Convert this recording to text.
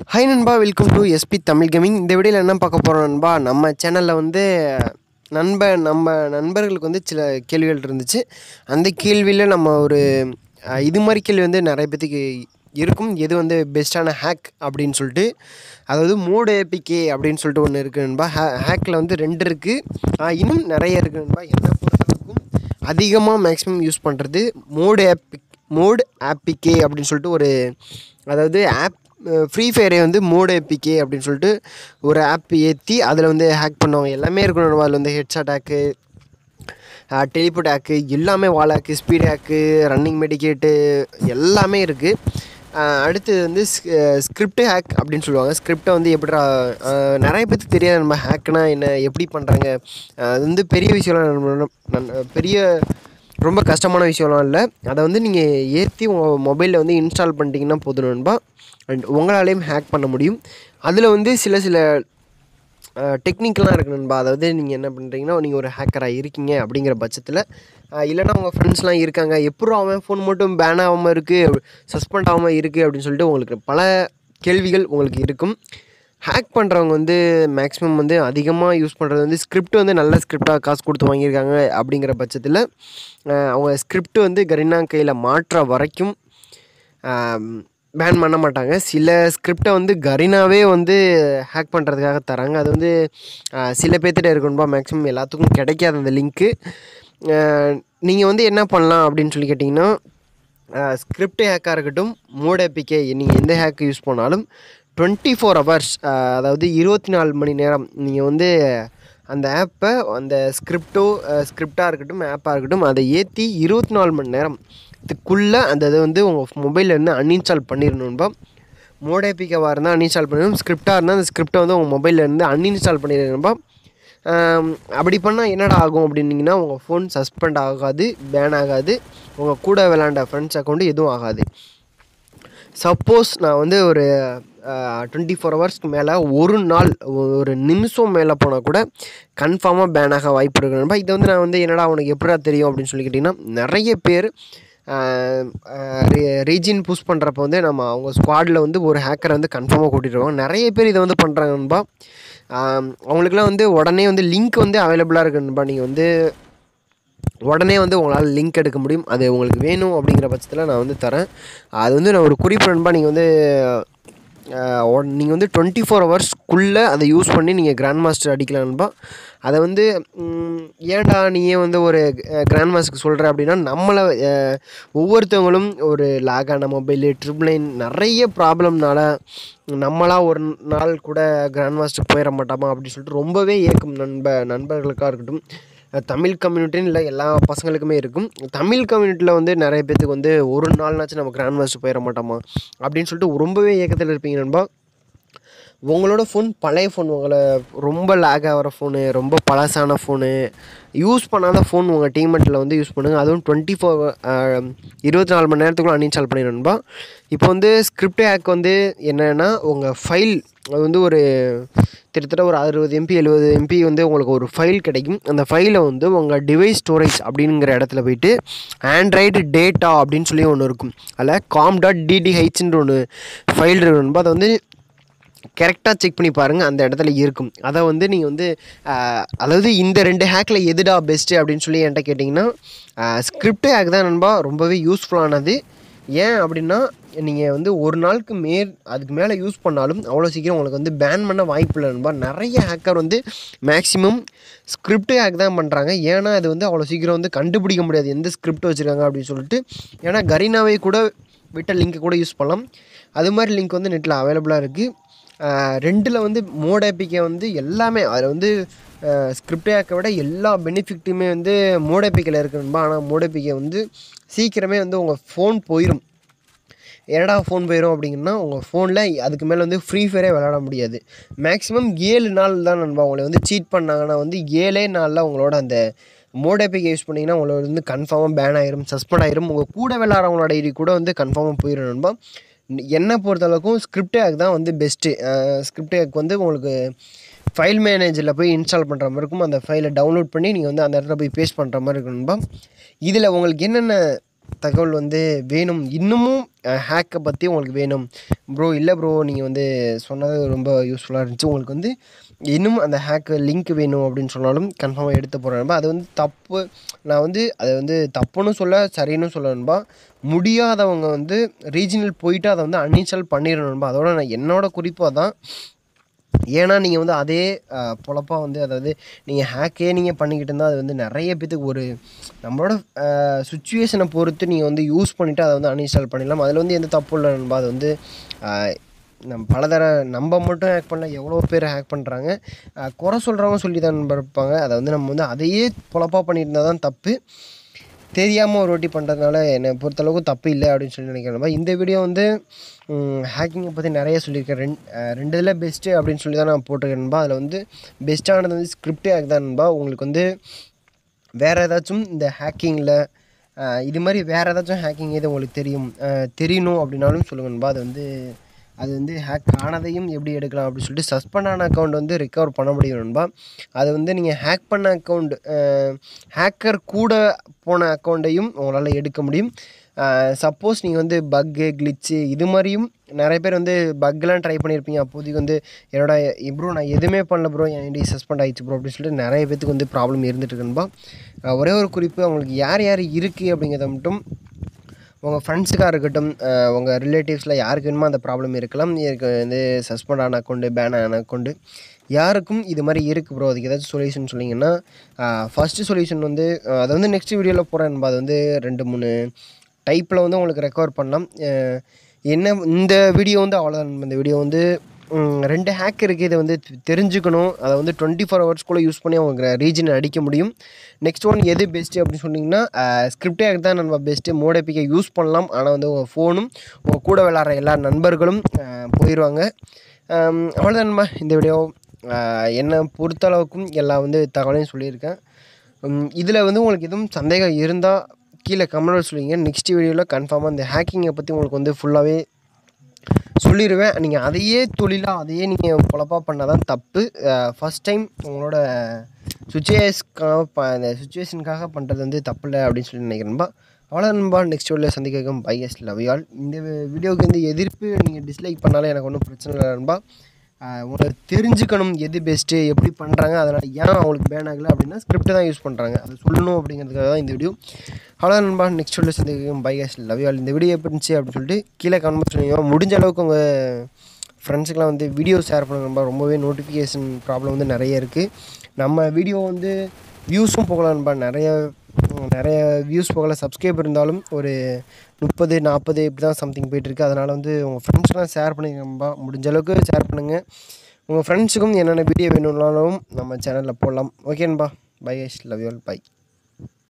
Hi நண்பா welcome to SP Tamil gaming இந்த வீடியோவில் என்ன பார்க்க போகிறோம் நண்பா நம்ம சேனலில் வந்து நண்ப நம்ம நண்பர்களுக்கு வந்து சில கேள்விகள் இருந்துச்சு அந்த கேள்வியில் நம்ம ஒரு அஹ், இது மாதிரி கேள்வி வந்து நிறைய பேத்துக்கு இருக்கும் எது வந்து பெஸ்ட்டான ஹேக் அப்படின்னு சொல்லிட்டு அதாவது மோடு ஏபிகே அப்படின்னு சொல்லிட்டு ஒன்று இருக்குது நண்பா ஹே ஹேக்கில் வந்து ரெண்டு இருக்குது இன்னும் நிறைய இருக்குது நண்பா என்ன பொறுத்தவரைக்கும் அதிகமாக மேக்ஸிமம் யூஸ் பண்ணுறது மோடு ஆப் மோட் ஆப்பிகே அப்படின்னு சொல்லிட்டு ஒரு அதாவது ஆப் ஃப்ரீ ஃபயரை வந்து மோட் ஏபிகே அப்படின்னு சொல்லிட்டு ஒரு ஆப் ஏற்றி அதில் வந்து ஹேக் பண்ணுவாங்க எல்லாமே இருக்கணும் அதில் வந்து ஹெட்ஷாட் ஹேக்கு டெலிபோட் ஹேக்கு எல்லாமே wall hack speed hack running medkit எல்லாமே இருக்குது அடுத்து வந்து ஸ்கிரிப்ட் ஹேக் அப்படின்னு சொல்லுவாங்க ஸ்கிரிப்டை வந்து எப்படி நிறைய பேருக்கு தெரியாது நம்ம ஹேக்னா என்ன எப்படி பண்ணுறாங்க அது வந்து பெரிய விஷயம்லாம் நம்ம- நம்ம- பெரிய ரொம்ப கஷ்டமான விஷயம்லாம் இல்லை அதை வந்து நீங்கள் ஏற்றி உங்கள் மொபைலில் வந்து இன்ஸ்டால் பண்ணிட்டீங்கன்னா போதும் நண்பா அண்ட் உங்களாலேயும் ஹேக் பண்ண முடியும் அதில் வந்து சில சில டெக்னிக்லாம் இருக்கு நண்பா அதாவது நீங்கள் என்ன பண்ணுறீங்கன்னா நீங்கள் ஒரு ஹேக்கராக இருக்கீங்க அப்படிங்கிற பட்சத்தில் இல்லைனா உங்கள் ஃப்ரெண்ட்ஸ்லாம் இருக்காங்க எப்பறம் அவன் ஃபோன் மட்டும் பேன் ஆகாமல் இருக்குது சஸ்பெண்ட் ஆகாமல் இருக்குது அப்படின்னு சொல்லிட்டு உங்களுக்கு பல கேள்விகள் உங்களுக்கு இருக்கும் ஹேக் பண்ணுறவங்க வந்து மேக்ஸிமம் வந்து அதிகமாக யூஸ் பண்ணுறது வந்து ஸ்கிரிப்ட் வந்து நல்ல ஸ்கிரிப்டாக காசு கொடுத்து வாங்கியிருக்காங்க அப்படிங்கிற பட்சத்தில் அஹ், அவங்க ஸ்கிரிப்ட் வந்து கரீனா கையில் மாற்ற வரைக்கும் பேன் பண்ண மாட்டாங்க சில ஸ்கிரிப்டை வந்து கரீனாவே வந்து ஹேக் பண்ணுறதுக்காக தராங்க அது வந்து அஹ், சில பேர்த்திட்ட இருக்கணும்பா மேக்ஸிமம் எல்லாத்துக்கும் கிடைக்காது அந்த லிங்க்கு நீங்கள் வந்து என்ன பண்ணலாம் அப்படின்னு சொல்லி கேட்டிங்கன்னா ஸ்கிரிப்ட் ஹேக்காக இருக்கட்டும் மோட் ஏபிகே நீங்கள் எந்த ஹேக் யூஸ் பண்ணாலும் டுவெண்ட்டி ஃபோர் ஹவர்ஸ் அதாவது இருபத்தி நாலு மணி நேரம் நீங்கள் வந்து அந்த ஆப்பை அந்த ஸ்கிரிப்டோ ஸ்கிரிப்டாக இருக்கட்டும் ஆப்பாக இருக்கட்டும் அதை ஏற்றி இருபத்தி நாலு மணி நேரம் இதுக்குள்ளே அந்த இதை வந்து உங்கள் மொபைலில் இருந்து அன்இன்ஸ்டால் பண்ணிடணும்பா மோட் ஏபிகேவாக இருந்தால் அன்இன்ஸ்டால் பண்ணிடணும் ஸ்கிரிப்டாக இருந்தால் அந்த ஸ்கிரிப்டை வந்து உங்கள் மொபைலில் இருந்து அன்இன்ஸ்டால் பண்ணிடணும்பா ஆம், அப்படி பண்ணால் என்னடா ஆகும் அப்படின்னீங்கன்னா உங்கள் ஃபோன் சஸ்பெண்ட் ஆகாது பேன் ஆகாது உங்கள் கூட விளாண்ட ஃப்ரெண்ட்ஸ் அக்கௌண்ட்டு எதுவும் ஆகாது சப்போஸ் நான் வந்து ஒரு டுவெண்ட்டி ஃபோர் ஹவர்ஸ்க்கு மேலே ஒரு நாள் ஒரு நிமிஷம் மேலே போனால் கூட கன்ஃபார்மாக பேன் ஆக வாய்ப்பு இருக்குன்பா இதை வந்து நான் வந்து என்னடா உனக்கு எப்படா தெரியும் அப்படின்னு சொல்லி கேட்டிங்கன்னா நிறைய பேர் ரீஜின் புஷ் பண்ணுறப்ப வந்து நம்ம அவங்க ஸ்குவாடில் வந்து ஒரு ஹேக்கரை வந்து கன்ஃபார்மாக கூட்டிகிட்டு வருவாங்க நிறைய பேர் இதை வந்து பண்ணுறாங்கன்பா அவங்களுக்குலாம் வந்து உடனே வந்து லிங்க் வந்து அவைலபிளாக இருக்குன்பா நீங்கள் வந்து உடனே வந்து உங்களால் லிங்க் எடுக்க முடியும் அது உங்களுக்கு வேணும் அப்படிங்கிற பட்சத்தில் நான் வந்து தரேன் அது வந்து நான் ஒரு குறிப்பு நண்பா நீங்கள் வந்து நீங்கள் வந்து டுவெண்ட்டி ஃபோர் ஹவர்ஸ்க்குள்ளே அதை யூஸ் பண்ணி நீங்கள் கிராண்ட் மாஸ்டர் அடிக்கலாம் நண்பா அதை வந்து ம், ஏன்டா நீயே வந்து ஒரு கிராண்ட் மாஸ்டருக்கு சொல்கிற அப்படின்னா நம்மளை அஹ், ஒவ்வொருத்தவங்களும் ஒரு லாகான மொபைலு ட்ரிபிள் நைன் நிறைய ப்ராப்ளம்னால நம்மளா ஒரு நாள் கூட கிராண்ட் மாஸ்டர் போயிட மாட்டோமா அப்படின்னு சொல்லிட்டு ரொம்பவே ஏற்கும் நண்ப நண்பர்களுக்காக இருக்கட்டும் அஹ் தமிழ் கம்யூனிட்டின்னு இல்லை எல்லா பசங்களுக்குமே இருக்கும் தமிழ் கம்யூனிட்டியில் வந்து நிறைய பேத்துக்கு வந்து ஒரு நாள்னாச்சும் நம்ம கிராண்ட் மாஸ்டர் போயிட மாட்டோமா அப்படின்னு சொல்லிட்டு ரொம்பவே ஏக்கத்தில் இருப்பீங்க நண்பா உங்களோட ஃபோன் பழைய ஃபோன் உங்களை ரொம்ப லேக் ஆகிற ஃபோனு ரொம்ப பழசான ஃபோனு யூஸ் பண்ணாத ஃபோன் உங்கள் டீமெட்டில் வந்து யூஸ் பண்ணுங்கள் அதுவும் டுவெண்ட்டி ஃபோர் இருபத்தி நாலு மணி நேரத்துக்குள்ள அன்இன்ஸ்டால் பண்ணிடணும்பா இப்போ வந்து ஸ்கிரிப்ட் ஹேக் வந்து என்னென்னா உங்கள் ஃபைல் அது வந்து ஒரு கிட்டத்தட்ட ஒரு அறுபது எம்பி எழுபது எம்பி வந்து உங்களுக்கு ஒரு ஃபைல் கிடைக்கும் அந்த ஃபைலை வந்து உங்கள் டிவைஸ் ஸ்டோரேஜ் அப்படிங்கிற இடத்துல போயிட்டு ஆண்ட்ராய்டு டேட்டா அப்படின்னு சொல்லி ஒன்று இருக்கும் அதில் காம் டாட் டிடிஹெச்ன்ற ஒன்று ஃபைல் இருக்கணும் அதை வந்து கரெக்டாக செக் பண்ணி பாருங்கள் அந்த இடத்துல இருக்கும் அதை வந்து நீங்கள் வந்து ஆஹ், அதாவது இந்த ரெண்டு ஹேக்கில் எதுடா பெஸ்ட்டு அப்படின்னு சொல்லி என்கிட்ட கேட்டிங்கன்னா ஸ்கிரிப்ட் ஹேக் தான் நண்பா ரொம்பவே யூஸ்ஃபுல்லானது ஏன் அப்படின்னா நீங்கள் வந்து ஒரு நாளுக்கு மேல் அதுக்கு மேலே யூஸ் பண்ணாலும் அவ்வளோ சீக்கிரம் உங்களுக்கு வந்து பேன் பண்ண வாய்ப்பு இல்லை நண்பா நிறைய ஹேக்கர் வந்து மேக்ஸிமம் ஸ்கிரிப்ட் ஹேக் தான் பண்ணுறாங்க ஏன்னா அது வந்து அவ்வளோ சீக்கிரம் வந்து கண்டுபிடிக்க முடியாது எந்த ஸ்கிரிப்ட் வச்சுருக்காங்க அப்படின்னு சொல்லிட்டு ஏன்னா கரீனாவை கூட விட்ட லிங்க் கூட யூஸ் பண்ணலாம் அது மாதிரி லிங்க் வந்து நெட்டில் அவைலபிளாக இருக்குது ரெண்டில் வந்து மோட் ஏபிகே வந்து எல்லாமே அதில் வந்து ஸ்கிரிப்ட் ஹேக்கை விட எல்லா பெனிஃபிட்டுமே வந்து மோட் ஏபிக்கில் இருக்கணும்பா ஆனால் மோட் ஏபிகே வந்து சீக்கிரமே வந்து உங்கள் ஃபோன் போயிடும் என்னடா ஃபோன் போயிடும் அப்படிங்கன்னா உங்கள் ஃபோனில் அதுக்கு மேலே வந்து ஃப்ரீ ஃபயரே விளையாட முடியாது மேக்ஸிமம் ஏழு நாள் தான் நண்பா உங்களை வந்து சீட் பண்ணாங்கன்னா வந்து ஏழே நாளில் உங்களோட அந்த மோடேபிக் யூஸ் பண்ணிங்கன்னா உங்களோட வந்து கன்ஃபார்மாக பேன் ஆயிரும் சஸ்பெண்ட் ஆயிரும் உங்கள் கூட விளாட்றவங்களோட ஐடி கூட வந்து கன்ஃபார்மாக போயிடும் நண்பா என்னை பொறுத்தளவுக்கும் ஸ்கிரிப்ட் ஹேக் தான் வந்து பெஸ்ட்டு ஸ்கிரிப்ட் ஹேக் வந்து உங்களுக்கு ஃபைல் மேனேஜரில் போய் இன்ஸ்டால் பண்ணுற மாதிரி இருக்கும் அந்த ஃபைலை டவுன்லோட் பண்ணி நீங்கள் வந்து அந்த இடத்துல போய் பேஸ்ட் பண்ணுற மாதிரி இருக்கும் நண்பா இதில் உங்களுக்கு என்னென்ன தகவல் வந்து வேணும் இன்னமும் ஹேக்கை பற்றி உங்களுக்கு வேணும் ப்ரோ இல்லை ப்ரோ நீங்கள் வந்து சொன்னது ரொம்ப யூஸ்ஃபுல்லாக இருந்துச்சு உங்களுக்கு வந்து இன்னும் அந்த ஹேக்கு லிங்க் வேணும் அப்படின்னு சொன்னாலும் கன்ஃபார்மாக எடுத்து போகிறேன்பா அது வந்து தப்பு நான் வந்து அதை வந்து தப்புன்னு சொல்ல சரின்னு சொல்லணும்பா முடியாதவங்க வந்து ரீஜனல் போயிட்டு அதை வந்து அன்இன்ஸ்டால் பண்ணிடணும்பா அதோட நான் என்னோட குறிப்பாக தான் ஏன்னா நீங்கள் வந்து அதே பொழப்பாக வந்து அதாவது நீங்கள் ஹேக்கே நீங்கள் பண்ணிக்கிட்டு இருந்தால் அது வந்து நிறைய பேத்துக்கு ஒரு நம்மளோட சுச்சுவேஷனை பொறுத்து நீங்கள் வந்து யூஸ் பண்ணிவிட்டு அதை வந்து அன்இன்ஸ்டால் பண்ணிடலாம் அதில் வந்து எந்த தப்பு இல்லை நண்பா அது வந்து ஆஹ், நம்ம பலதர நம்ம மட்டும் ஹேக் பண்ணல எவ்வளோ பேர் ஹேக் பண்ணுறாங்க குறை சொல்கிறவங்க சொல்லி தான் நண்பா இருப்பாங்க அதை வந்து நம்ம வந்து அதையே பொழப்பாக பண்ணிட்டு இருந்தால் தான் தப்பு தெரியாமல் ஒரு வாட்டி பண்ணுறதுனால என்னை பொறுத்தளவுக்கு தப்பு இல்லை அப்படின்னு சொல்லி நினைக்கிறேன் நண்பா. இந்த வீடியோ வந்து ஹேக்கிங்கை பற்றி நிறைய சொல்லியிருக்கேன் ரெண்டு ரெண்டு இதில் பெஸ்ட்டு அப்படின்னு சொல்லி தான் நான் போட்டிருக்கேன்பா அதில் வந்து பெஸ்ட்டானது வந்து ஸ்கிரிப்ட் ஹேக் தான் நண்பா உங்களுக்கு வந்து வேறு ஏதாச்சும் இந்த ஹேக்கிங்கில் இது மாதிரி வேறு ஏதாச்சும் ஹேக்கிங் எது உங்களுக்கு தெரியும் அஹ், தெரியணும் அப்படின்னாலும் சொல்லுங்கன்பா அது வந்து அது வந்து ஹேக் ஆனதையும் எப்படி எடுக்கலாம் அப்படின்னு சொல்லிட்டு சஸ்பெண்ட் ஆன அக்கௌண்ட் வந்து ரிகவர் பண்ண முடியும் நண்பா அது வந்து நீங்கள் ஹேக் பண்ண அக்கௌண்ட் ஹேக்கர் கூட போன அக்கௌண்ட்டையும் உங்களால் எடுக்க முடியும் சப்போஸ் நீங்கள் வந்து பக்கு கிளிச்சு இது மாதிரியும் நிறைய பேர் வந்து பக்லாம் ட்ரை பண்ணியிருப்பீங்க அப்போதைக்கு வந்து என்னோட ப்ரோ நான் எதுவுமே பண்ணல ப்ரோ என் ஐடி சஸ்பெண்ட் ஆயிடுச்சு ப்ரோ அப்படின்னு சொல்லிட்டு நிறைய பேத்துக்கு வந்து ப்ராப்ளம் இருந்துட்டு இருக்குன்பா அஹ் ஒரே ஒரு குறிப்பு அவங்களுக்கு யார் யார் இருக்குது அப்படிங்கிறத மட்டும் உங்கள் ஃப்ரெண்ட்ஸுக்காக இருக்கட்டும் அஹ் உங்கள் ரிலேட்டிவ்ஸில் யாருக்கு வேணுமோ அந்த ப்ராப்ளம் இருக்கலாம் இதுக்கு வந்து சஸ்பெண்ட் ஆன அக்கௌண்ட்டு பேன் ஆன அக்கௌண்ட்டு யாருக்கும் இது மாதிரி இருக்குது ப்ரோ அதுக்கு ஏதாச்சும் சொல்யூஷன் சொன்னீங்கன்னா ஃபஸ்ட்டு சொல்யூஷன் வந்து அஹ் அதை வந்து நெக்ஸ்ட் வீடியோவில் போகிறேன் அது வந்து ரெண்டு மூணு டைப்பில் வந்து உங்களுக்கு ரெக்கவர் பண்ணலாம் அஹ் என்ன இந்த வீடியோ வந்து அவ்வளோதான் இந்த வீடியோ வந்து ம், ரெண்டு ஹேக் இருக்குது இதை வந்து தெ- தெரிஞ்சுக்கணும் அதை வந்து டுவெண்ட்டி ஃபோர் ஹவர்ஸ்க்குள்ளே யூஸ் பண்ணி அவங்க ரீஜனை அடிக்க முடியும் நெக்ஸ்ட் ஒன் எது பெஸ்ட்டு அப்படின்னு சொன்னீங்கன்னா ஸ்கிரிப்ட் ஹேக் தான் நம்ம பெஸ்ட்டு மோடபிக்கை யூஸ் பண்ணலாம் ஆனால் வந்து உங்கள் ஃபோனும் உங்கள் கூட விளாட்ற எல்லா நண்பர்களும் அஹ், போயிடுவாங்க அவ்வளோதான்மா இந்த வீடியோ என்னை பொறுத்தளவுக்கும் எல்லா வந்து தகவலையும் சொல்லியிருக்கேன் இதில் வந்து உங்களுக்கு எதுவும் சந்தேகம் இருந்தால் கீழே கமெண்ட் சொல்லுவீங்க நெக்ஸ்ட் வீடியோவில் கன்ஃபார்மாக இந்த ஹேக்கிங்கை பற்றி உங்களுக்கு வந்து ஃபுல்லாகவே சொல்லிடுவேன் நீங்கள் அதையே தொழிலாக அதையே நீங்கள் பொழப்பாக பண்ணால் தான் தப்பு ஃபஸ்ட் டைம் உங்களோட சுச்சுவேஷனுக்காக ப இந்த சுச்சுவேஷனுக்காக பண்ணுறது வந்து தப்பு இல்லை அப்படின்னு சொல்லி நினைக்கிறேன்பா அவ்வளோ நண்பா நெக்ஸ்ட் வீடியோவில் சந்திக்கும் பை எஸ் லவ் ஆல் இந்த வீடியோவுக்கு வந்து எதிர்ப்பு நீங்கள் டிஸ்லைக் பண்ணாலும் எனக்கு ஒன்றும் பிரச்சனை இல்லை நண்பா ஆஹ் உங்களுக்கு தெரிஞ்சுக்கணும் எது பெஸ்ட்டு எப்படி பண்ணுறாங்க அதனால் ஏன் அவங்களுக்கு பேன் ஆகலை அப்படின்னா ஸ்கிரிப்ட் தான் யூஸ் பண்ணுறாங்க அதை சொல்லணும் அப்படிங்கிறதுக்காக தான் இந்த வீடியோ அவ்வளோ நண்பா நெக்ஸ்ட் வீடியோ சந்திக்கும் பை எஸ் லவ் ஆல் இந்த வீடியோ எப்படி இருந்துச்சு அப்படின்னு சொல்லிட்டு கீழே கமெண்ட் பண்ணுவீங்க முடிஞ்ச அளவுக்கு உங்கள் ஃப்ரெண்ட்ஸுக்கெலாம் வந்து வீடியோ ஷேர் பண்ணுங்க நண்பா ரொம்பவே நோட்டிஃபிகேஷன் ப்ராப்ளம் வந்து நிறைய இருக்குது நம்ம வீடியோ வந்து வியூஸும் போகலாம் நண்பா நிறைய உம், நிறைய வியூஸ் போகல சப்ஸ்கிரைப் இருந்தாலும் ஒரு முப்பது நாற்பது இப்படி தான் சம்திங் போயிட்டுருக்கு அதனால் வந்து உங்கள் ஃப்ரெண்ட்ஸ்க்கெலாம் ஷேர் பண்ணுங்க நண்பா முடிஞ்ச அளவுக்கு ஷேர் பண்ணுங்கள் உங்கள் ஃப்ரெண்ட்ஸுக்கும் என்னென்ன வீடியோ வேணும்னாலும் நம்ம சேனலில் போடலாம் ஓகே நண்பா bye love you all by